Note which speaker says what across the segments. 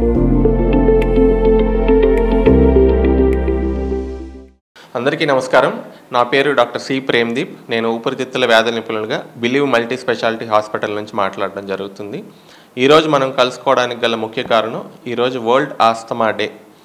Speaker 1: అందరికీ నమస్కారం నా పేరు డాక్టర్ సి ప్రేమ్దీప్ నేను ఊపిరితిత్తుల వ్యాధి నిపుణులుగా బిలీవ్ మల్టీ స్పెషాలిటీ హాస్పిటల్ నుంచి మాట్లాడడం జరుగుతుంది ఈరోజు మనం కలుసుకోవడానికి గల ముఖ్య కారణం ఈరోజు వరల్డ్ ఆస్తమా డే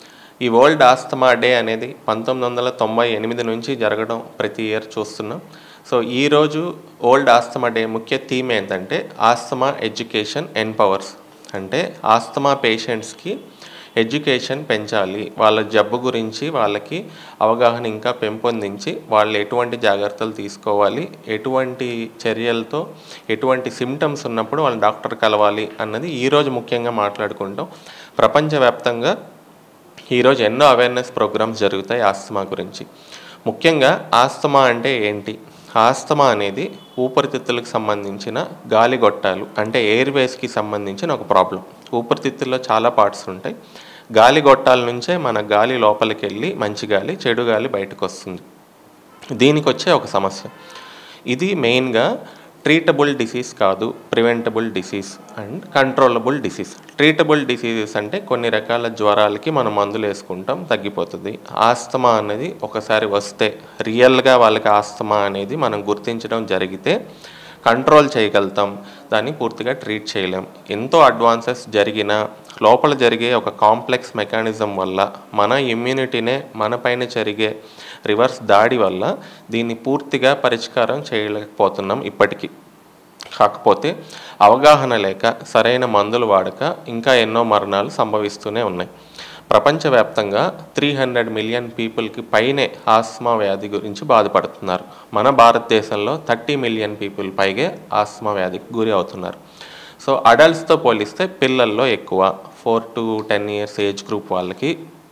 Speaker 1: ఈ వరల్డ్ ఆస్తమా డే అనేది పంతొమ్మిది వందల తొంభై ఎనిమిది నుంచి జరగడం ప్రతి ఇయర్ చూస్తున్నాం సో ఈరోజు వరల్డ్ ఆస్తమా డే ముఖ్య థీమ్ ఏంటంటే ఆస్తమా ఎడ్యుకేషన్ ఎంపవర్స్ అంటే ఆస్తమా పేషెంట్స్కి ఎడ్యుకేషన్ పెంచాలి వాళ్ళ జబ్బు గురించి వాళ్ళకి అవగాహన ఇంకా పెంపొందించి వాళ్ళు ఎటువంటి జాగ్రత్తలు తీసుకోవాలి ఎటువంటి చర్యలతో ఎటువంటి సిమ్టమ్స్ ఉన్నప్పుడు వాళ్ళు డాక్టర్ కలవాలి అన్నది ఈరోజు ముఖ్యంగా మాట్లాడుకుంటాం ప్రపంచవ్యాప్తంగా ఈరోజు ఎన్నో అవేర్నెస్ ప్రోగ్రామ్స్ జరుగుతాయి ఆస్తమా గురించి ముఖ్యంగా ఆస్తమా అంటే ఏంటి ఆస్తమా అనేది ఊపిరితిత్తులకు సంబంధించిన గాలి గొట్టాలు అంటే ఎయిర్వేస్కి సంబంధించిన ఒక ప్రాబ్లం ఊపిరితిత్తుల్లో చాలా పార్ట్స్ ఉంటాయి గాలి గొట్టాల నుంచే మన గాలి లోపలికి వెళ్ళి మంచి గాలి చెడు గాలి బయటకు వస్తుంది దీనికి వచ్చే ఒక సమస్య ఇది మెయిన్గా ట్రీటబుల్ డిసీజ్ కాదు preventable disease and controllable disease treatable diseases అంటే కొన్ని రకాల జ్వరాలకి మనం మందులు వేసుకుంటాం తగ్గిపోతుంది ఆస్తమా అనేది ఒకసారి వస్తే రియల్గా వాళ్ళకి ఆస్తమా అనేది మనం గుర్తించడం జరిగితే కంట్రోల్ చేయగలుగుతాం దాన్ని పూర్తిగా ట్రీట్ చేయలేం ఎంతో అడ్వాన్సెస్ జరిగిన లోపల జరిగే ఒక కాంప్లెక్స్ మెకానిజం వల్ల మన ఇమ్యూనిటీనే మన పైన జరిగే రివర్స్ దాడి వల్ల దీన్ని పూర్తిగా పరిష్కారం చేయలేకపోతున్నాం ఇప్పటికీ కాకపోతే అవగాహన లేక సరైన మందులు వాడక ఇంకా ఎన్నో మరణాలు సంభవిస్తూనే ఉన్నాయి ప్రపంచవ్యాప్తంగా త్రీ హండ్రెడ్ మిలియన్ పీపుల్కి పైనే ఆస్మా వ్యాధి గురించి బాధపడుతున్నారు మన భారతదేశంలో థర్టీ మిలియన్ పీపుల్ పైగే ఆస్మా వ్యాధికి గురి అవుతున్నారు సో అడల్ట్స్తో పోలిస్తే పిల్లల్లో ఎక్కువ four to ten years age group వాళ్ళకి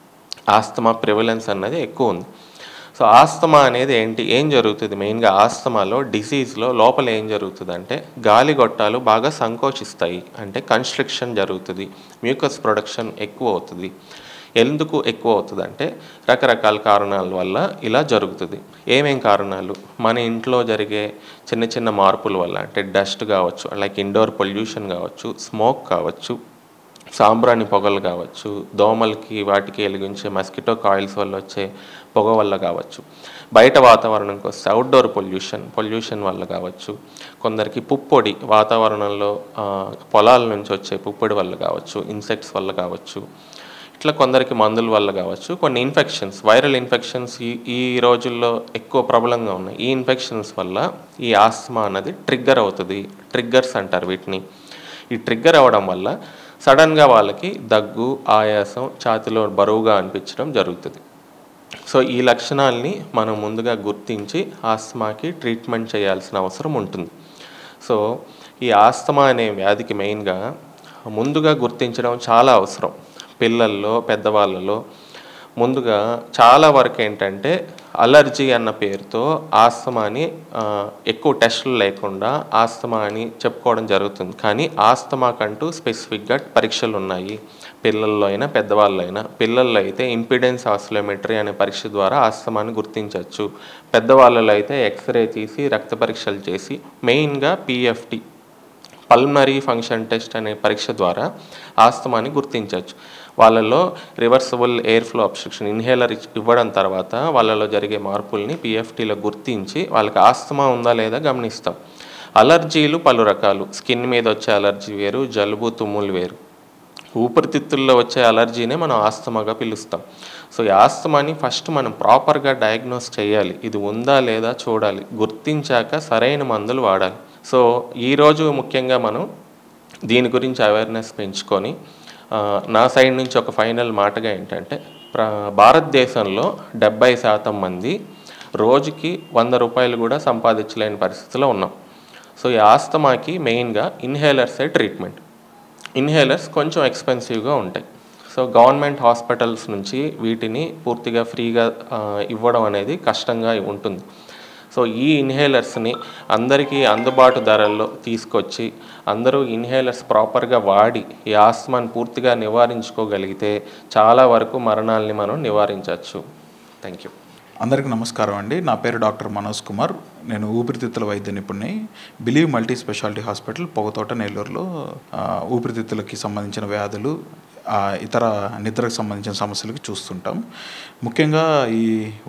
Speaker 1: ఆస్తమా ప్రివలెన్స్ అన్నది ఎక్కువ ఉంది సో ఆస్తమా అనేది ఏంటి ఏం జరుగుతుంది మెయిన్గా ఆస్తమాలో డిసీజ్లో లోపల ఏం జరుగుతుంది అంటే గాలి గొట్టాలు బాగా సంకోచిస్తాయి అంటే కన్స్ట్రక్షన్ జరుగుతుంది మ్యూకస్ ప్రొడక్షన్ ఎక్కువ అవుతుంది ఎందుకు ఎక్కువ అవుతుంది అంటే రకరకాల కారణాల వల్ల ఇలా జరుగుతుంది ఏమేం కారణాలు మన ఇంట్లో జరిగే చిన్న చిన్న మార్పుల వల్ల అంటే డస్ట్ కావచ్చు లైక్ ఇండోర్ పొల్యూషన్ కావచ్చు స్మోక్ కావచ్చు సాంబ్రాణి పొగలు కావచ్చు దోమలకి వాటికి వెలిగించే మస్కిటో కాయిల్స్ వల్ల వచ్చే పొగ వల్ల కావచ్చు బయట వాతావరణంకి వస్తే అవుట్డోర్ పొల్యూషన్ పొల్యూషన్ వల్ల కావచ్చు కొందరికి పుప్పొడి వాతావరణంలో ఆ, పొలాల నుంచి వచ్చే పుప్పొడి వల్ల కావచ్చు ఇన్సెక్ట్స్ వల్ల కావచ్చు ఇట్లా కొందరికి మందుల వల్ల కావచ్చు కొన్ని ఇన్ఫెక్షన్స్ వైరల్ ఇన్ఫెక్షన్స్ ఈ ఈ రోజుల్లో ఎక్కువ ప్రబలంగా ఉన్నాయి ఈ ఇన్ఫెక్షన్స్ వల్ల ఈ ఆస్మా అన్నది ట్రిగ్గర్ అవుతుంది ట్రిగ్గర్స్ అంటారు వీటిని ఈ ట్రిగ్గర్ అవ్వడం వల్ల సడన్గా వాళ్ళకి దగ్గు ఆయాసం ఛాతిలో బరువుగా అనిపించడం జరుగుతుంది సో ఈ లక్షణాలని మనం ముందుగా గుర్తించి ఆస్తమాకి ట్రీట్మెంట్ చేయాల్సిన అవసరం ఉంటుంది సో ఈ ఆస్తమా అనే వ్యాధికి మెయిన్గా ముందుగా గుర్తించడం చాలా అవసరం పిల్లల్లో పెద్దవాళ్ళలో ముందుగా చాలా వరకు ఏంటంటే అలర్జీ అన్న పేరుతో ఆస్తమాని ఆ, ఎక్కువ టెస్టులు లేకుండా ఆస్తమా అని చెప్పుకోవడం జరుగుతుంది కానీ ఆస్తమాకంటూ స్పెసిఫిక్గా పరీక్షలు ఉన్నాయి పిల్లల్లో అయినా పెద్దవాళ్ళు అయినా పిల్లల్లో అయితే ఇంపిడెన్స్ ఆస్లోమెట్రీ అనే పరీక్ష ద్వారా ఆస్తమాని గుర్తించవచ్చు పెద్దవాళ్ళలో అయితే ఎక్స్రే తీసి రక్త పరీక్షలు చేసి మెయిన్గా పిఎఫ్టి పల్మనరీ ఫంక్షన్ టెస్ట్ అనే పరీక్ష ద్వారా ఆస్తమాని గుర్తించవచ్చు వాళ్ళలో reversible air flow obstruction inhaler ఇవ్వడం తర్వాత వాళ్ళలో జరిగే మార్పుల్ని పిఎఫ్టీలో గుర్తించి వాళ్ళకి ఆస్తమా ఉందా లేదా గమనిస్తాం అలర్జీలు పలు రకాలు స్కిన్ మీద వచ్చే అలర్జీ వేరు జలుబు తుమ్ములు వేరు ఊపిరితిత్తుల్లో వచ్చే అలర్జీనే మనం ఆస్తమాగా పిలుస్తాం సో ఈ ఆస్తమాని ఫస్ట్ మనం ప్రాపర్గా డయాగ్నోస్ చేయాలి ఇది ఉందా లేదా చూడాలి గుర్తించాక సరైన మందులు వాడాలి సో ఈరోజు ముఖ్యంగా మనం దీని గురించి అవేర్నెస్ పెంచుకొని ఆ, నా సైడ్ నుంచి ఒక ఫైనల్ మాటగా ఏంటంటే ప్ర భారతదేశంలో డెబ్బై శాతం మంది రోజుకి వంద రూపాయలు కూడా సంపాదించలేని పరిస్థితిలో ఉన్నాం సో ఈ ఆస్తమాకి మెయిన్గా ఇన్హేలర్సే ట్రీట్మెంట్ ఇన్హేలర్స్ కొంచెం ఎక్స్పెన్సివ్గా ఉంటాయి సో గవర్నమెంట్ హాస్పిటల్స్ నుంచి వీటిని పూర్తిగా ఫ్రీగా ఆ, ఇవ్వడం అనేది కష్టంగా ఉంటుంది సో ఈ ఇన్హేలర్స్ని అందరికీ అందుబాటు ధరల్లో తీసుకొచ్చి అందరూ ఇన్హేలర్స్ ప్రాపర్గా వాడి ఈ ఆస్తమాని పూర్తిగా నివారించుకోగలిగితే చాలా వరకు మరణాలని మనం నివారించవచ్చు థ్యాంక్ యూ
Speaker 2: అందరికీ నమస్కారం అండి నా పేరు డాక్టర్ మనోజ్ కుమార్ నేను ఊపిరితిత్తుల వైద్య నిపుణుని బిలీవ్ మల్టీ స్పెషాలిటీ హాస్పిటల్ పొగతోట నెల్లూరులో ఆ, ఊపిరితిత్తులకి సంబంధించిన వ్యాధులు ఆ, ఇతర నిద్రకు సంబంధించిన సమస్యలకి చూస్తుంటాం ముఖ్యంగా ఈ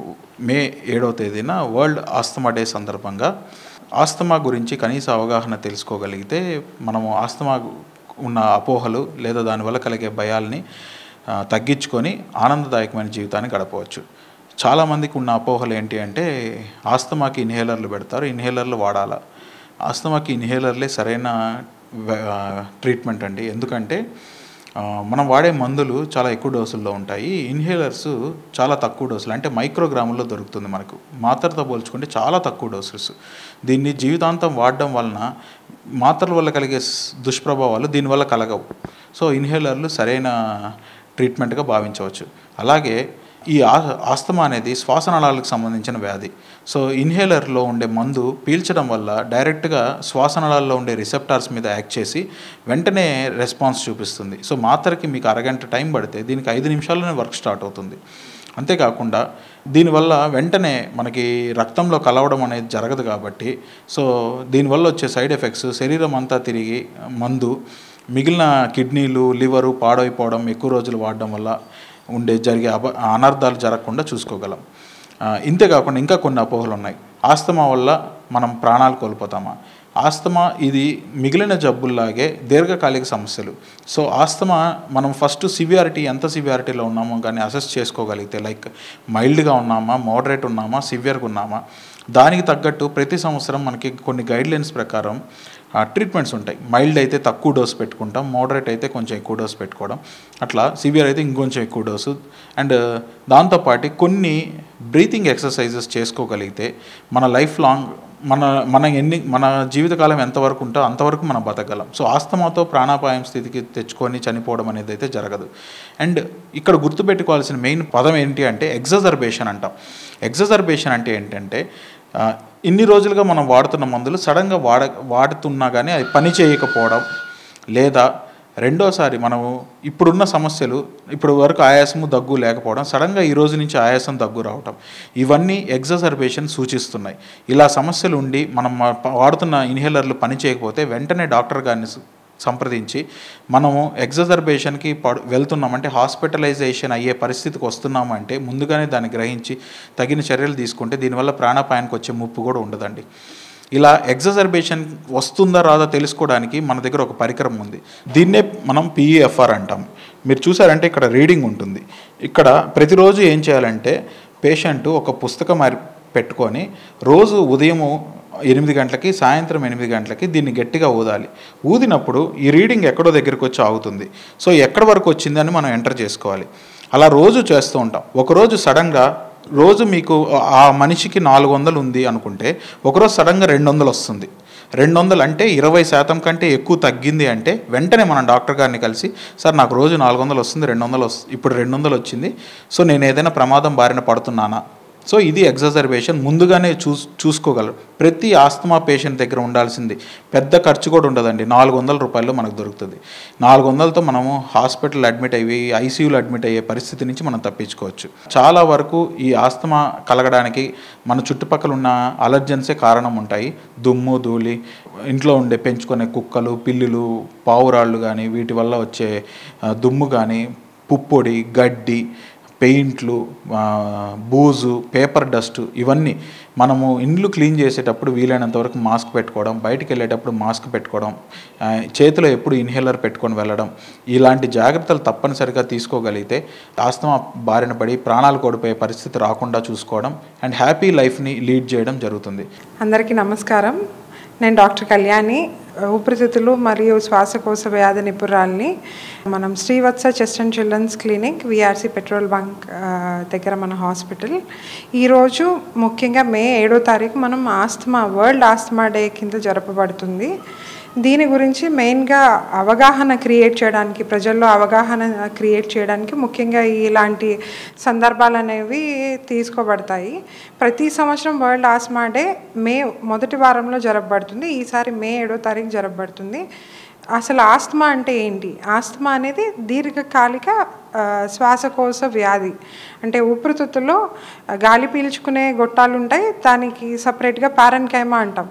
Speaker 2: మే ఏడవ తేదీన వరల్డ్ ఆస్తమా డే సందర్భంగా ఆస్తమా గురించి కనీస అవగాహన తెలుసుకోగలిగితే మనము ఆస్తమా ఉన్న అపోహలు లేదా దానివల్ల కలిగే భయాల్ని ఆ, తగ్గించుకొని ఆనందదాయకమైన జీవితాన్ని గడపవచ్చు చాలామందికి ఉన్న అపోహలు ఏంటి అంటే ఆస్తమాకి ఇన్హేలర్లు పెడతారు ఇన్హేలర్లు వాడాలా ఆస్తమాకి ఇన్హేలర్లే సరైన వే- ఆ, ట్రీట్మెంట్ అండి ఎందుకంటే ఆ, మనం వాడే మందులు చాలా ఎక్కువ డోసుల్లో ఉంటాయి ఇన్హేలర్స్ చాలా తక్కువ డోసులు అంటే మైక్రోగ్రాముల్లో దొరుకుతుంది మనకు మాత్రతో పోల్చుకుంటే చాలా తక్కువ డోసెస్ దీన్ని జీవితాంతం వాడడం వలన మాత్రల వల్ల కలిగే స్- దుష్ప్రభావాలు దీనివల్ల కలగవు సో ఇన్హేలర్లు సరైన ట్రీట్మెంట్గా భావించవచ్చు అలాగే ఈ ఆ ఆస్తమా అనేది శ్వాసనాళాలకు సంబంధించిన వ్యాధి సో ఇన్హేలర్లో ఉండే మందు పీల్చడం వల్ల డైరెక్ట్గా శ్వాసనాళాల్లో ఉండే రిసెప్టార్స్ మీద యాక్ట్ చేసి వెంటనే రెస్పాన్స్ చూపిస్తుంది సో మాత్రకి మీకు అరగంట టైం పడితే దీనికి ఐదు నిమిషాల్లోనే వర్క్ స్టార్ట్ అవుతుంది అంతేకాకుండా దీనివల్ల వెంటనే మనకి రక్తంలో కలవడం అనేది జరగదు కాబట్టి సో దీనివల్ల వచ్చే సైడ్ ఎఫెక్ట్స్ శరీరం అంతా తిరిగి మందు మిగిలిన కిడ్నీలు లివరు పాడైపోవడం ఎక్కువ రోజులు వాడడం వల్ల ఉండే జరిగే అప అనర్థాలు జరగకుండా చూసుకోగలం ఆ, ఇంతే కాకుండా ఇంకా కొన్ని అపోహలు ఉన్నాయి ఆస్తమా వల్ల మనం ప్రాణాలు కోల్పోతామా ఆస్తమా ఇది మిగిలిన జబ్బుల్లాగే దీర్ఘకాలిక సమస్యలు సో ఆస్తమా మనం ఫస్ట్ సివియారిటీ ఎంత సివియారిటీలో ఉన్నామో కానీ అసెస్ చేసుకోగలిగితే లైక్ మైల్డ్గా ఉన్నామా మోడరేట్ ఉన్నామా సివియర్గా ఉన్నామా దానికి తగ్గట్టు ప్రతి సంవత్సరం మనకి కొన్ని గైడ్లైన్స్ ప్రకారం ట్రీట్మెంట్స్ ఉంటాయి మైల్డ్ అయితే తక్కువ డోస్ పెట్టుకుంటాం మోడరేట్ అయితే కొంచెం ఎక్కువ డోస్ పెట్టుకోవడం అట్లా సివియర్ అయితే ఇంకొంచెం ఎక్కువ డోసు అండ్ దాంతోపాటు కొన్ని బ్రీతింగ్ ఎక్సర్సైజెస్ చేసుకోగలిగితే మన లైఫ్ లాంగ్ మన మన ఎన్ని మన జీవితకాలం ఎంతవరకు ఉంటో అంతవరకు మనం బతకగలం సో ఆస్తమాతో ప్రాణాపాయం స్థితికి తెచ్చుకొని చనిపోవడం అనేది అయితే జరగదు అండ్ ఇక్కడ గుర్తుపెట్టుకోవాల్సిన మెయిన్ పదం ఏంటి అంటే ఎగ్జజర్బేషన్ అంటాం ఎగ్జజర్బేషన్ అంటే ఏంటంటే ఆ, ఇన్ని రోజులుగా మనం వాడుతున్న మందులు సడన్గా వాడ వాడుతున్నా కానీ అది పని చేయకపోవడం లేదా రెండోసారి మనము ఇప్పుడున్న సమస్యలు ఇప్పుడు వరకు ఆయాసము దగ్గు లేకపోవడం సడన్గా ఈ రోజు నుంచి ఆయాసం దగ్గు రావటం ఇవన్నీ ఎగ్జసర్బేషన్ సూచిస్తున్నాయి ఇలా సమస్యలు ఉండి మనం మా- వాడుతున్న ఇన్హేలర్లు పని చేయకపోతే వెంటనే డాక్టర్ గారిని సు- సంప్రదించి మనము ఎగ్జజర్బేషన్కి పడు వెళ్తున్నామంటే హాస్పిటలైజేషన్ అయ్యే పరిస్థితికి వస్తున్నామంటే ముందుగానే దాన్ని గ్రహించి తగిన చర్యలు తీసుకుంటే దీనివల్ల ప్రాణాపాయానికి వచ్చే ముప్పు కూడా ఉండదండి ఇలా ఎగ్జజర్బేషన్ వస్తుందా రాదా తెలుసుకోవడానికి మన దగ్గర ఒక పరికరం ఉంది దీన్నే మనం పిఈఎఫ్ఆర్ అంటాం మీరు చూసారంటే ఇక్కడ రీడింగ్ ఉంటుంది ఇక్కడ ప్రతిరోజు ఏం చేయాలంటే పేషెంట్ ఒక పుస్తకం అరి- పెట్టుకొని రోజు ఉదయము ఎనిమిది గంటలకి సాయంత్రం ఎనిమిది గంటలకి దీన్ని గట్టిగా ఊదాలి ఊదినప్పుడు ఈ రీడింగ్ ఎక్కడో దగ్గరికి వచ్చి ఆగుతుంది సో ఎక్కడి వరకు వచ్చిందని మనం ఎంటర్ చేసుకోవాలి అలా రోజు చేస్తూ ఉంటాం ఒకరోజు సడన్గా రోజు మీకు ఆ మనిషికి నాలుగు వందలు ఉంది అనుకుంటే ఒకరోజు సడన్గా రెండు వందలు వస్తుంది రెండు వందలు అంటే ఇరవై శాతం కంటే ఎక్కువ తగ్గింది అంటే వెంటనే మనం డాక్టర్ గారిని కలిసి సార్ నాకు రోజు నాలుగు వందలు వస్తుంది రెండు వందలు వస్తుంది ఇప్పుడు రెండు వందలు వచ్చింది సో నేను ఏదైనా ప్రమాదం బారిన పడుతున్నానా సో ఇది ఎగ్జజర్బేషన్ ముందుగానే చూస్ చూసుకోగలరు ప్రతి ఆస్తమా పేషెంట్ దగ్గర ఉండాల్సింది పెద్ద ఖర్చు కూడా ఉండదండి నాలుగు వందల రూపాయల్లో మనకు దొరుకుతుంది నాలుగు వందలతో మనము హాస్పిటల్ అడ్మిట్ అయ్యి ఐసీయూలో అడ్మిట్ అయ్యే పరిస్థితి నుంచి మనం తప్పించుకోవచ్చు చాలా వరకు ఈ ఆస్తమా కలగడానికి మన చుట్టుపక్కల ఉన్న అలర్జెన్సే కారణం ఉంటాయి దుమ్ము ధూళి ఇంట్లో ఉండే పెంచుకునే కుక్కలు పిల్లులు పావురాళ్ళు కానీ వీటి వల్ల వచ్చే ఆ, దుమ్ము కానీ పుప్పొడి గడ్డి పెయింట్లు ఆ, బూజు పేపర్ డస్ట్ ఇవన్నీ మనము ఇండ్లు క్లీన్ చేసేటప్పుడు వీలైనంత వరకు మాస్క్ పెట్టుకోవడం బయటికి వెళ్ళేటప్పుడు మాస్క్ పెట్టుకోవడం ఆ, చేతిలో ఎప్పుడు ఇన్హేలర్ పెట్టుకొని వెళ్ళడం ఇలాంటి జాగ్రత్తలు తప్పనిసరిగా తీసుకోగలిగితే ఆస్తమా బారిన పడి ప్రాణాలు కోల్పోయే పరిస్థితి రాకుండా చూసుకోవడం అండ్ హ్యాపీ లైఫ్ని లీడ్ చేయడం జరుగుతుంది
Speaker 3: అందరికీ నమస్కారం నేను డాక్టర్ కళ్యాణి ఊపిరితిత్తులు మరియు శ్వాసకోశ వ్యాధి నిపుణురాల్ని మనం Srivatsa chest and children's clinic VRC petrol bunk ఆ, దగ్గర మన హాస్పిటల్ ఈరోజు ముఖ్యంగా మే ఏడో తారీఖు మనం ఆస్తమా వరల్డ్ ఆస్తమా డే కింద జరపబడుతుంది దీని గురించి మెయిన్గా అవగాహన క్రియేట్ చేయడానికి ప్రజల్లో అవగాహన క్రియేట్ చేయడానికి ముఖ్యంగా ఇలాంటి సందర్భాలు అనేవి తీసుకోబడతాయి ప్రతి సంవత్సరం వరల్డ్ ఆస్మా డే మే మొదటి వారంలో జరపబడుతుంది ఈసారి మే ఏడో తారీఖు జరపబడుతుంది అసలు ఆస్తమా అంటే ఏంటి ఆస్తమా అనేది దీర్ఘకాలిక ఆ, శ్వాసకోశ వ్యాధి అంటే ఊపిరితిత్తుల్లో గాలి పీల్చుకునే గొట్టాలు ఉంటాయి దానికి సపరేట్గా పారన్కైమా అంటాం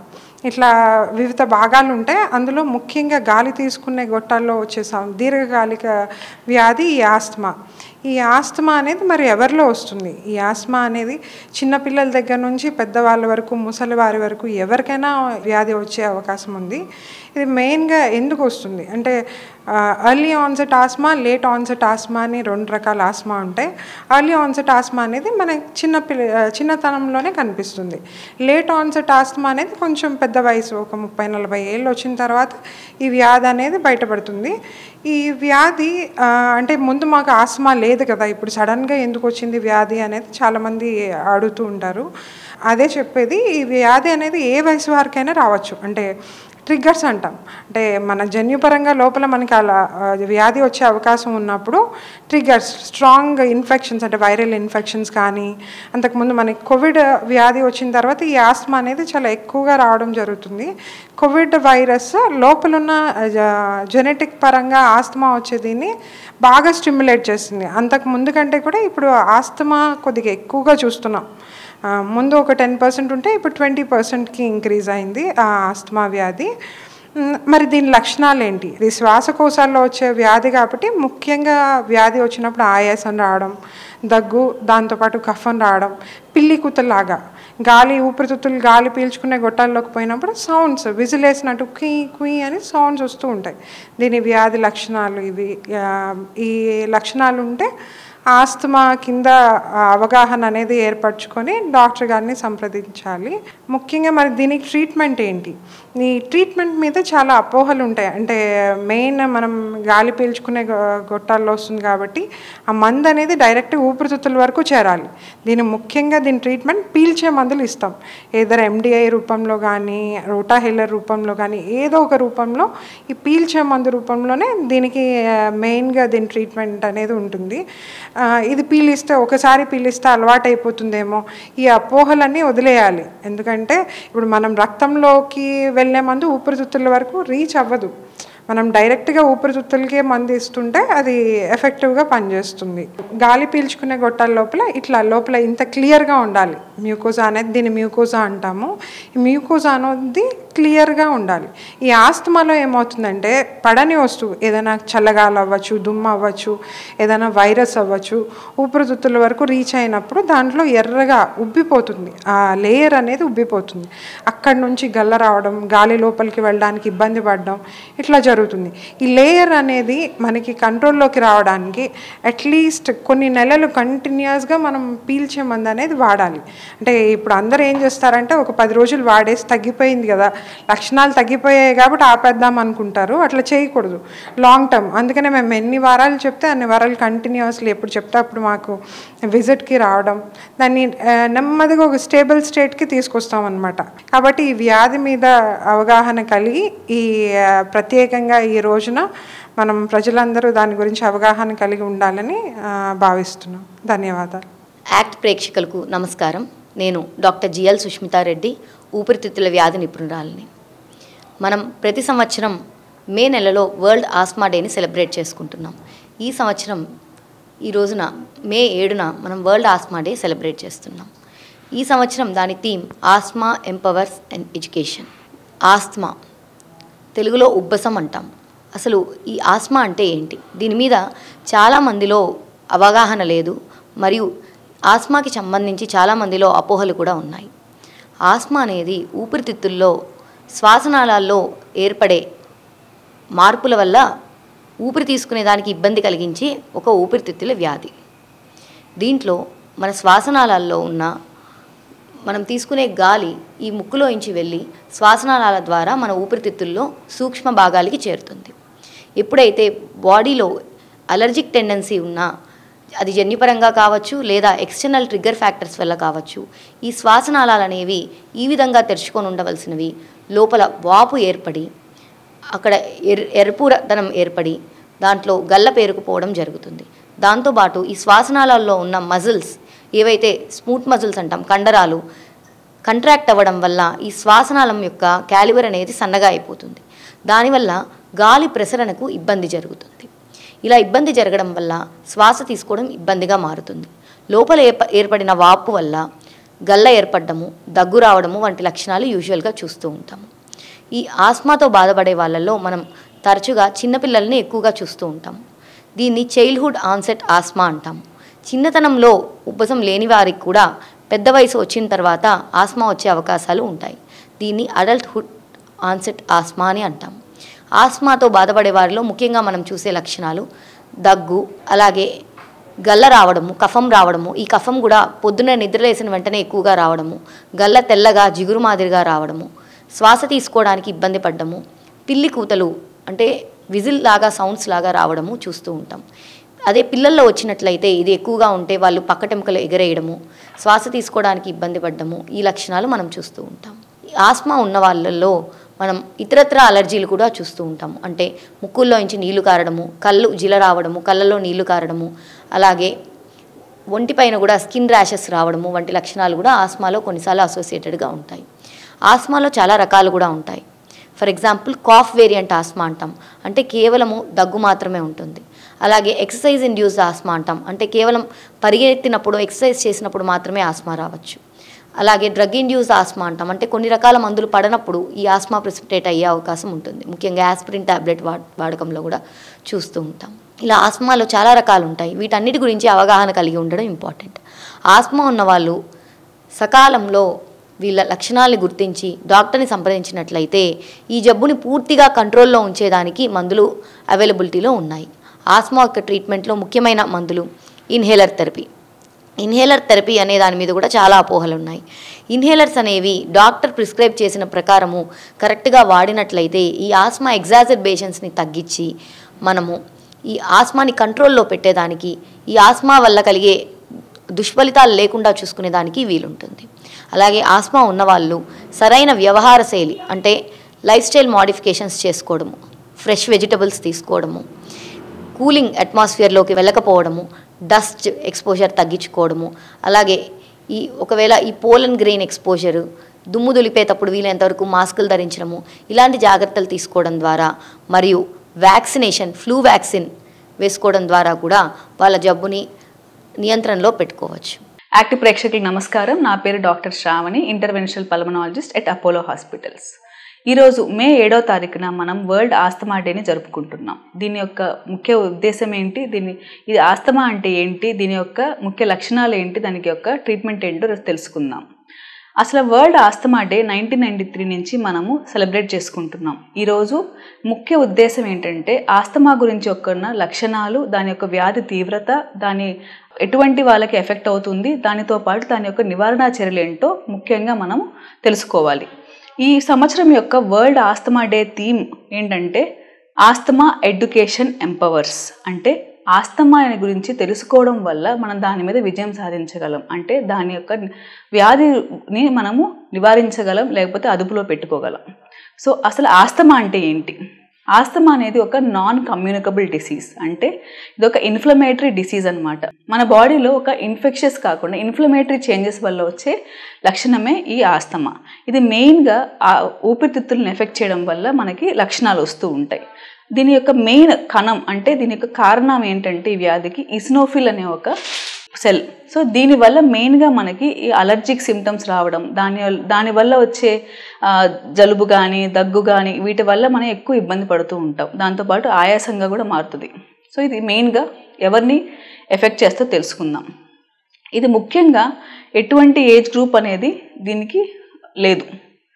Speaker 3: ఇట్లా వివిధ భాగాలు ఉంటాయి అందులో ముఖ్యంగా గాలి తీసుకునే గొట్టాల్లో వచ్చే సం- దీర్ఘకాలిక వ్యాధి ఈ ఆస్తమా ఈ ఆస్తమా అనేది మరి ఎవరిలో వస్తుంది ఈ ఆస్తమా అనేది చిన్నపిల్లల దగ్గర నుంచి పెద్దవాళ్ళ వరకు ముసలి వారి వరకు ఎవరికైనా వ్యాధి వచ్చే అవకాశం ఉంది ఇది మెయిన్గా ఎందుకు వస్తుంది అంటే early onset asthma late onset asthma అని రెండు రకాల ఆస్మా ఉంటాయి ఎర్లీ ఆన్సెట్ ఆస్మా అనేది మన చిన్న పిల్ల చిన్నతనంలోనే కనిపిస్తుంది లేట్ ఆన్సెట్ ఆస్మా అనేది కొంచెం పెద్ద వయసు ఒక ముప్పై నలభై ఏళ్ళు వచ్చిన తర్వాత ఈ వ్యాధి అనేది బయటపడుతుంది ఈ వ్యాధి ఆ, అంటే ముందు మాకు ఆస్మా లేదు కదా ఇప్పుడు సడన్గా ఎందుకు వచ్చింది వ్యాధి అనేది చాలామంది అడుగుతూ ఉంటారు అదే చెప్పేది ఈ వ్యాధి అనేది ఏ వయసు వారికైనా రావచ్చు అంటే ట్రిగ్గర్స్ అంటాం అంటే మన జన్యుపరంగా లోపల మనకి అలా ఆ, వ్యాధి వచ్చే అవకాశం ఉన్నప్పుడు ట్రిగ్గర్స్ స్ట్రాంగ్ ఇన్ఫెక్షన్స్ అంటే వైరల్ ఇన్ఫెక్షన్స్ కానీ అంతకుముందు మనకి కోవిడ్ వ్యాధి వచ్చిన తర్వాత ఈ ఆస్మా అనేది చాలా ఎక్కువగా రావడం జరుగుతుంది కోవిడ్ వైరస్ లోపలున్న జెనెటిక్ పరంగా ఆస్తమా వచ్చేదిని బాగా స్టిమ్యులేట్ చేస్తుంది అంతకు ముందు కంటే కూడా ఇప్పుడు ఆస్తమా కొద్దిగా ఎక్కువగా చూస్తున్నాం ఆ, ముందు ఒక టెన్ పర్సెంట్ ఉంటే ఇప్పుడు ట్వంటీ పర్సెంట్కి ఇంక్రీజ్ అయింది ఆ ఆస్తమా వ్యాధి మ్, మరి దీని లక్షణాలు ఏంటి ఇది శ్వాసకోశాల్లో వచ్చే వ్యాధి కాబట్టి ముఖ్యంగా వ్యాధి వచ్చినప్పుడు ఆయాసం రావడం దగ్గు దాంతోపాటు కఫం రావడం పిల్లి కూతలాగా గాలి ఊపిరితిత్తులు గాలి పీల్చుకునే గొట్టాల్లోకి పోయినప్పుడు సౌండ్స్ విజిలేసినట్టు కుయ్ కుయ్ అని సౌండ్స్ వస్తూ ఉంటాయి దీని వ్యాధి లక్షణాలు ఇవి ఆ, ఈ లక్షణాలు ఉంటే ఆస్తమా కింద ఆ, అవగాహన అనేది ఏర్పరచుకొని డాక్టర్ గారిని సంప్రదించాలి ముఖ్యంగా మరి దీనికి ట్రీట్మెంట్ ఏంటి ఈ ట్రీట్మెంట్ మీద చాలా అపోహలు ఉంటాయి అంటే మెయిన్ మనం గాలి పీల్చుకునే గొ- గొట్టాల్లో వస్తుంది కాబట్టి ఆ మందు అనేది డైరెక్ట్ ఊపిరితిత్తుల వరకు చేరాలి దీని ముఖ్యంగా దీని ట్రీట్మెంట్ పీల్చే మందులు ఇస్తాం ఏదర్ ఎండిఐ రూపంలో కానీ రోటాహిల్లర్ రూపంలో కానీ ఏదో ఒక రూపంలో ఈ పీల్చే మందు రూపంలోనే దీనికి మెయిన్గా దీని ట్రీట్మెంట్ అనేది ఉంటుంది ఆ, ఇది పీలిస్తే ఒకసారి పీలిస్తే అలవాటు అయిపోతుందేమో ఈ అపోహలన్నీ వదిలేయాలి ఎందుకంటే ఇప్పుడు మనం రక్తంలోకి వెళ్ళే మందు ఊపిరితిత్తుల వరకు రీచ్ అవ్వదు మనం డైరెక్ట్గా ఊపిరితిత్తులకే మందు ఇస్తుంటే అది ఎఫెక్టివ్గా పనిచేస్తుంది గాలి పీల్చుకునే గొట్టాల లోపల ఇట్లా లోపల ఇంత క్లియర్గా ఉండాలి మ్యూకోజా అనేది దీన్ని మ్యూకోజా అంటాము ఈ మ్యూకోజా అనేది క్లియర్గా ఉండాలి ఈ ఆస్తమాలో ఏమవుతుందంటే పడని వస్తువు ఏదైనా చల్లగాలి అవ్వచ్చు దుమ్ము అవ్వచ్చు ఏదైనా వైరస్ అవ్వచ్చు ఊపిరితిత్తుల వరకు రీచ్ అయినప్పుడు దాంట్లో ఎర్రగా ఉబ్బిపోతుంది ఆ లేయర్ అనేది ఉబ్బిపోతుంది అక్కడి నుంచి గల్ల రావడం గాలి లోపలికి వెళ్ళడానికి ఇబ్బంది పడడం ఇట్లా జరుగుతుంది ఈ లేయర్ అనేది మనకి కంట్రోల్లోకి రావడానికి అట్లీస్ట్ కొన్ని నెలలు కంటిన్యూస్గా మనం పీల్చే మందు అనేది వాడాలి అంటే ఇప్పుడు అందరూ ఏం చేస్తారంటే ఒక పది రోజులు వాడేసి తగ్గిపోయింది కదా లక్షణాలు తగ్గిపోయాయి కాబట్టి ఆపేద్దాం అనుకుంటారు అట్లా చేయకూడదు లాంగ్ టర్మ్ అందుకనే మేము ఎన్ని వారాలు చెప్తే అన్ని వారాలు కంటిన్యూస్లీ ఎప్పుడు చెప్తే అప్పుడు మాకు విజిట్కి రావడం దాన్ని ఆ, నెమ్మదిగా ఒక స్టేబుల్ స్టేట్కి తీసుకొస్తాం అనమాట కాబట్టి ఈ వ్యాధి మీద అవగాహన కలిగి ఈ ఆ, ప్రత్యేకంగా ఈ రోజున మనం ప్రజలందరూ దాని గురించి అవగాహన కలిగి ఉండాలని ఆ, భావిస్తున్నాం ధన్యవాదాలు
Speaker 4: యాక్ట్ ప్రేక్షకులకు నమస్కారం నేను డాక్టర్ జిఎల్ సుష్మితారెడ్డి ఊపిరితిత్తుల వ్యాధి నిపుణురాలిని మనం ప్రతి సంవత్సరం మే నెలలో వరల్డ్ ఆస్మా డేని సెలబ్రేట్ చేసుకుంటున్నాం ఈ సంవత్సరం ఈ రోజున మే ఏడున మనం వరల్డ్ ఆస్మా డే సెలబ్రేట్ చేస్తున్నాం ఈ సంవత్సరం దాని theme asthma empowers and education asthma తెలుగులో ఉబ్బసం అంటాం అసలు ఈ ఆస్మా అంటే ఏంటి దీని మీద చాలామందిలో అవగాహన లేదు మరియు ఆస్మాకి సంబంధించి చాలామందిలో అపోహలు కూడా ఉన్నాయి ఆస్మా అనేది ఊపిరితిత్తుల్లో శ్వాసనాళాల్లో ఏర్పడే మార్పుల వల్ల ఊపిరి తీసుకునే దానికి ఇబ్బంది కలిగించే ఒక ఊపిరితిత్తుల వ్యాధి దీంట్లో మన శ్వాసనాళాల్లో ఉన్న మనం తీసుకునే గాలి ఈ ముక్కులోంచి వెళ్ళి శ్వాసనాళాల ద్వారా మన ఊపిరితిత్తుల్లో సూక్ష్మ భాగాలకి చేరుతుంది ఎప్పుడైతే బాడీలో అలర్జిక్ టెండెన్సీ ఉన్నా అది జన్యుపరంగా కావచ్చు లేదా ఎక్స్టర్నల్ ట్రిగ్గర్ ఫ్యాక్టర్స్ వల్ల కావచ్చు ఈ శ్వాసనాళాలు అనేవి ఈ విధంగా తెరుచుకొని ఉండవలసినవి లోపల వాపు ఏర్పడి అక్కడ ఎర్ ఎరుపుదనం ఏర్పడి దాంట్లో గల్ల పేరుకుపోవడం జరుగుతుంది దాంతోపాటు ఈ శ్వాసనాళాల్లో ఉన్న మజిల్స్ ఏవైతే స్మూత్ మజిల్స్ అంటాం కండరాలు కంట్రాక్ట్ అవ్వడం వల్ల ఈ శ్వాసనాళం యొక్క క్యాలిబర్ అనేది సన్నగా అయిపోతుంది దానివల్ల గాలి ప్రసరణకు ఇబ్బంది జరుగుతుంది ఇలా ఇబ్బంది జరగడం వల్ల శ్వాస తీసుకోవడం ఇబ్బందిగా మారుతుంది లోపల ఏర్ప ఏర్పడిన వాపు వల్ల గల్ల ఏర్పడము దగ్గు రావడము వంటి లక్షణాలు యూజువల్గా చూస్తూ ఉంటాము ఈ ఆస్మాతో బాధపడే వాళ్ళల్లో మనం తరచుగా చిన్నపిల్లల్ని ఎక్కువగా చూస్తూ ఉంటాం దీన్ని చైల్డ్హుడ్ ఆన్సెట్ ఆస్మా అంటాం చిన్నతనంలో ఉబ్బసం లేని వారికి కూడా పెద్ద వయసు వచ్చిన తర్వాత ఆస్మా వచ్చే అవకాశాలు ఉంటాయి దీన్ని అడల్ట్హుడ్ ఆన్సెట్ ఆస్మా అని అంటాం ఆస్మాతో బాధపడే వారిలో ముఖ్యంగా మనం చూసే లక్షణాలు దగ్గు అలాగే గల్ల రావడము కఫం రావడము ఈ కఫం కూడా పొద్దున్న నిద్రలేసిన వెంటనే ఎక్కువగా రావడము గల్ల తెల్లగా జిగురు మాదిరిగా రావడము శ్వాస తీసుకోవడానికి ఇబ్బంది పడ్డము పిల్లి కూతలు అంటే విజిల్ లాగా సౌండ్స్ లాగా రావడము చూస్తూ ఉంటాం అదే పిల్లల్లో వచ్చినట్లయితే ఇది ఎక్కువగా ఉంటే వాళ్ళు పక్కటెముకలు ఎగరేయడము శ్వాస తీసుకోవడానికి ఇబ్బంది పడ్డము ఈ లక్షణాలు మనం చూస్తూ ఉంటాం ఈ ఆస్మా ఉన్న వాళ్ళల్లో మనం ఇతరత్ర అలర్జీలు కూడా చూస్తూ ఉంటాము అంటే ముక్కుల్లో నుంచి నీళ్లు కారడము కళ్ళు జిల రావడము కళ్ళలో నీళ్లు కారడము అలాగే ఒంటిపైన కూడా స్కిన్ ర్యాషెస్ రావడము వంటి లక్షణాలు కూడా ఆస్మాలో కొన్నిసార్లు అసోసియేటెడ్గా ఉంటాయి ఆస్మాలో చాలా రకాలు కూడా ఉంటాయి for example cough variant asthma అంటాం అంటే కేవలము దగ్గు మాత్రమే ఉంటుంది అలాగే ఎక్సర్సైజ్ ఇండ్యూస్డ్ ఆస్మా అంటాం అంటే కేవలం పరిగెత్తినప్పుడు ఎక్సర్సైజ్ చేసినప్పుడు మాత్రమే ఆస్మా రావచ్చు అలాగే డ్రగ్ ఇండ్యూస్ ఆస్మా అంటాం అంటే కొన్ని రకాల మందులు పడనప్పుడు ఈ ఆస్మా ప్రిసిపిటేట్ అయ్యే అవకాశం ఉంటుంది ముఖ్యంగా యాస్పిరిన్ టాబ్లెట్ వా వాడకంలో కూడా చూస్తూ ఉంటాం ఇలా ఆస్మాలో చాలా రకాలు ఉంటాయి వీటన్నిటి గురించి అవగాహన కలిగి ఉండడం ఇంపార్టెంట్ ఆస్మా ఉన్నవాళ్ళు సకాలంలో వీళ్ళ లక్షణాలను గుర్తించి డాక్టర్ని సంప్రదించినట్లయితే ఈ జబ్బుని పూర్తిగా కంట్రోల్లో ఉంచేదానికి మందులు అవైలబిలిటీలో ఉన్నాయి ఆస్మా యొక్క ట్రీట్మెంట్లో ముఖ్యమైన మందులు ఇన్హేలర్ థెరపీ ఇన్హేలర్ థెరపీ అనే దాని మీద కూడా చాలా అపోహలు ఉన్నాయి ఇన్హేలర్స్ అనేవి డాక్టర్ ప్రిస్క్రైబ్ చేసిన ప్రకారము కరెక్ట్గా వాడినట్లయితే ఈ ఆస్మా ఎగ్జాజర్బేషన్స్ని తగ్గించి మనము ఈ ఆస్మాని కంట్రోల్లో పెట్టేదానికి ఈ ఆస్మా వల్ల కలిగే దుష్ఫలితాలు లేకుండా చూసుకునేదానికి వీలుంటుంది అలాగే ఆస్మా ఉన్నవాళ్ళు సరైన వ్యవహార శైలి అంటే లైఫ్ స్టైల్ మోడిఫికేషన్స్ చేసుకోవడము ఫ్రెష్ వెజిటబుల్స్ తీసుకోవడము కూలింగ్ అట్మాస్ఫియర్లోకి వెళ్ళకపోవడము డస్ట్ ఎక్స్పోజర్ తగ్గించుకోవడము అలాగే ఈ ఒకవేళ ఈ పోలన్ గ్రెయిన్ ఎక్స్పోజరు దుమ్ము దులిపేటప్పుడు వీలైనంతవరకు మాస్కులు ధరించడము ఇలాంటి జాగ్రత్తలు తీసుకోవడం ద్వారా మరియు వ్యాక్సినేషన్ ఫ్లూ వ్యాక్సిన్ వేసుకోవడం ద్వారా కూడా వాళ్ళ జబ్బుని నియంత్రణలో పెట్టుకోవచ్చు
Speaker 5: యాక్టివ్ ప్రేక్షకులకు నమస్కారం నా పేరు doctor Shravani interventional pulmonologist at Apollo hospitals ఈరోజు మే ఏడో తారీఖున మనం వరల్డ్ ఆస్తమా డేని జరుపుకుంటున్నాం దీని యొక్క ముఖ్య ఉద్దేశం ఏంటి దీని ఇది ఆస్తమా అంటే ఏంటి దీని యొక్క ముఖ్య లక్షణాలు ఏంటి దానికి యొక్క ట్రీట్మెంట్ ఏంటో రేపు తెలుసుకుందాం అసలు world asthma day nineteen ninety three నుంచి మనము సెలబ్రేట్ చేసుకుంటున్నాం ఈరోజు ముఖ్య ఉద్దేశం ఏంటంటే ఆస్తమా గురించి యొక్క లక్షణాలు దాని యొక్క వ్యాధి తీవ్రత దాని ఎటువంటి వాళ్ళకి ఎఫెక్ట్ అవుతుంది దానితో పాటు దాని యొక్క నివారణ చర్యలు ఏంటో ముఖ్యంగా మనం తెలుసుకోవాలి ఈ సంవత్సరం యొక్క వరల్డ్ ఆస్తమా డే థీమ్ ఏంటంటే ఆస్తమా ఎడ్యుకేషన్ ఎంపవర్స్ అంటే ఆస్తమా అనే గురించి తెలుసుకోవడం వల్ల మనం దాని మీద విజయం సాధించగలం అంటే దాని యొక్క వ్యాధిని మనము నివారించగలం లేకపోతే అదుపులో పెట్టుకోగలం సో అసలు ఆస్తమా అంటే ఏంటి ఆస్తమా అనేది ఒక నాన్ కమ్యూనికబుల్ డిసీజ్ అంటే ఇది ఒక ఇన్ఫ్లమేటరీ డిసీజ్ అనమాట మన బాడీలో ఒక ఇన్ఫెక్షస్ కాకుండా ఇన్ఫ్లమేటరీ చేంజెస్ వల్ల వచ్చే లక్షణమే ఈ ఆస్తమా ఇది మెయిన్గా ఆ ఊపిరితిత్తులను ఎఫెక్ట్ చేయడం వల్ల మనకి లక్షణాలు వస్తూ ఉంటాయి దీని యొక్క మెయిన్ కణం అంటే దీని యొక్క కారణం ఏంటంటే ఈ వ్యాధికి ఇస్నోఫిల్ అనే ఒక సెల్ సో దీనివల్ల మెయిన్గా మనకి ఈ అలర్జిక్ సిమ్టమ్స్ రావడం దాని దానివల్ల వచ్చే ఆ, జలుబు కానీ దగ్గు కానీ వీటి వల్ల మనం ఎక్కువ ఇబ్బంది పడుతూ ఉంటాం దాంతోపాటు ఆయాసంగా కూడా మారుతుంది సో ఇది మెయిన్గా ఎవరిని ఎఫెక్ట్ చేస్తో తెలుసుకుందాం ఇది ముఖ్యంగా ఎటువంటి ఏజ్ గ్రూప్ అనేది దీనికి లేదు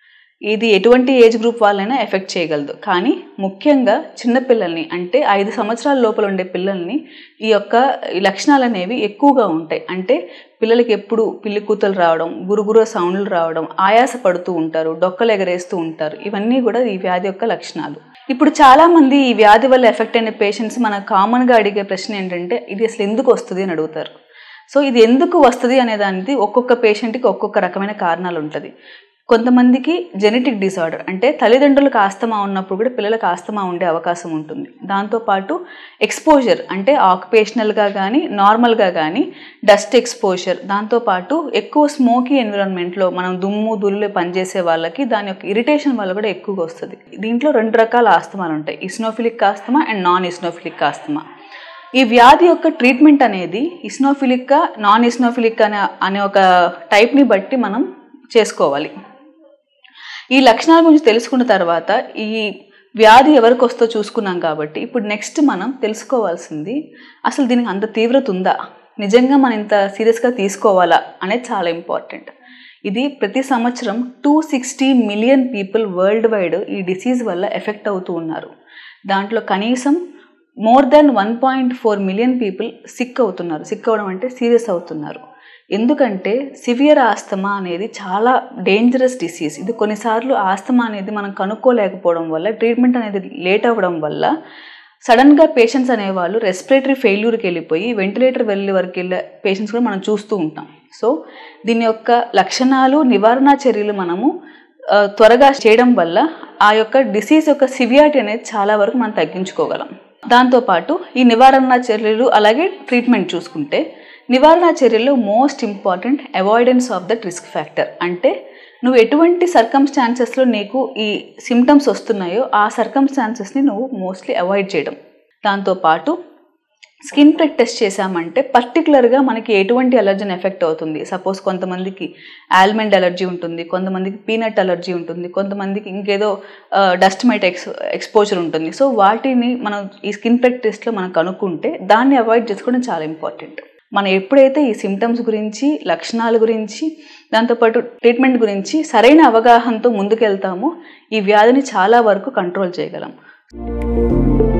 Speaker 5: ఇది ఎటువంటి ఏజ్ గ్రూప్ వాళ్ళైనా ఎఫెక్ట్ చేయగలదు కానీ ముఖ్యంగా చిన్నపిల్లల్ని అంటే ఐదు సంవత్సరాల లోపల ఉండే పిల్లల్ని ఈ యొక్క ఈ లక్షణాలు అనేవి ఎక్కువగా ఉంటాయి అంటే పిల్లలకి ఎప్పుడు పిల్లి కూతలు రావడం గురుగురు సౌండ్లు రావడం ఆయాస పడుతూ ఉంటారు డొక్కలు ఎగరేస్తూ ఉంటారు ఇవన్నీ కూడా ఈ వ్యాధి యొక్క లక్షణాలు ఇప్పుడు చాలా మంది ఈ వ్యాధి వల్ల ఎఫెక్ట్ అయిన పేషెంట్స్ మన కామన్గా అడిగే ప్రశ్న ఏంటంటే ఇది అసలు ఎందుకు వస్తుంది అని అడుగుతారు సో ఇది ఎందుకు వస్తుంది అనే దానికి ఒక్కొక్క పేషెంట్కి ఒక్కొక్క రకమైన కారణాలు ఉంటుంది కొంతమందికి జెనెటిక్ డిసార్డర్ అంటే తల్లిదండ్రులకు ఆస్తమా ఉన్నప్పుడు కూడా పిల్లలకు ఆస్తమా ఉండే అవకాశం ఉంటుంది దాంతోపాటు ఎక్స్పోజర్ అంటే ఆక్యుపేషనల్గా కానీ నార్మల్గా కానీ డస్ట్ ఎక్స్పోజర్ దాంతోపాటు ఎక్కువ స్మోకీ ఎన్విరాన్మెంట్లో మనం దుమ్ము దుల్లు పనిచేసే వాళ్ళకి దాని యొక్క ఇరిటేషన్ వల్ల కూడా ఎక్కువగా వస్తుంది దీంట్లో రెండు రకాల ఆస్తమాలు ఉంటాయి eosinophilic asthma and non eosinophilic asthma ఈ వ్యాధి యొక్క ట్రీట్మెంట్ అనేది ఇస్నోఫిలిక్గా నాన్ ఇస్నోఫిలిక్ అనే అనే ఒక టైప్ని బట్టి మనం చేసుకోవాలి ఈ లక్షణాల గురించి తెలుసుకున్న తర్వాత ఈ వ్యాధి ఎవరికి వస్తో చూసుకున్నాం కాబట్టి ఇప్పుడు నెక్స్ట్ మనం తెలుసుకోవాల్సింది అసలు దీనికి అంత తీవ్రత ఉందా నిజంగా మనం ఇంత సీరియస్గా తీసుకోవాలా అనేది చాలా ఇంపార్టెంట్ ఇది ప్రతి సంవత్సరం two sixty million people worldwide ఈ డిసీజ్ వల్ల ఎఫెక్ట్ అవుతూ ఉన్నారు దాంట్లో కనీసం more than one point four million people sick అవుతున్నారు సిక్ అవడం అంటే సీరియస్ అవుతున్నారు ఎందుకంటే సివియర్ ఆస్తమా అనేది చాలా డేంజరస్ డిసీజ్ ఇది కొన్నిసార్లు ఆస్తమా అనేది మనం కనుక్కోలేకపోవడం వల్ల ట్రీట్మెంట్ అనేది లేట్ అవ్వడం వల్ల సడన్గా పేషెంట్స్ అనేవాళ్ళు రెస్పిరేటరీ ఫెయిల్యూర్కి వెళ్ళిపోయి వెంటిలేటర్ వెళ్ళే వరకు వెళ్ళే పేషెంట్స్ కూడా మనం చూస్తూ ఉంటాం సో దీని యొక్క లక్షణాలు నివారణ చర్యలు మనము ఆ, త్వరగా చేయడం వల్ల ఆ యొక్క డిసీజ్ యొక్క సివియారిటీ అనేది చాలా వరకు మనం తగ్గించుకోగలం దాంతోపాటు ఈ నివారణ చర్యలు అలాగే ట్రీట్మెంట్ చూసుకుంటే నివారణ చర్యలు most important avoidance of that risk factor అంటే నువ్వు ఎటువంటి సర్కమ్స్టాన్సెస్లో నీకు ఈ సిమ్టమ్స్ వస్తున్నాయో ఆ సర్కమ్స్టాన్సెస్ని నువ్వు మోస్ట్లీ అవాయిడ్ చేయడం దాంతోపాటు స్కిన్ ప్రిక్ టెస్ట్ చేశామంటే పర్టికులర్గా మనకి ఎటువంటి అలర్జీని ఎఫెక్ట్ అవుతుంది సపోజ్ కొంతమందికి ఆల్మండ్ అలర్జీ ఉంటుంది కొంతమందికి పీనట్ అలర్జీ ఉంటుంది కొంతమందికి ఇంకేదో డస్ట్ మైట్ ఎక్స్ ఎక్స్పోజర్ ఉంటుంది సో వాటిని మనం ఈ స్కిన్ ప్రిక్ టెస్ట్లో మనం కనుక్కుంటే దాన్ని అవాయిడ్ చేసుకోవడం చాలా ఇంపార్టెంట్ మనం ఎప్పుడైతే ఈ సిమ్టమ్స్ గురించి లక్షణాల గురించి దాంతోపాటు ట్రీట్మెంట్ గురించి సరైన అవగాహనతో ముందుకెళ్తామో ఈ వ్యాధిని చాలా వరకు కంట్రోల్ చేయగలం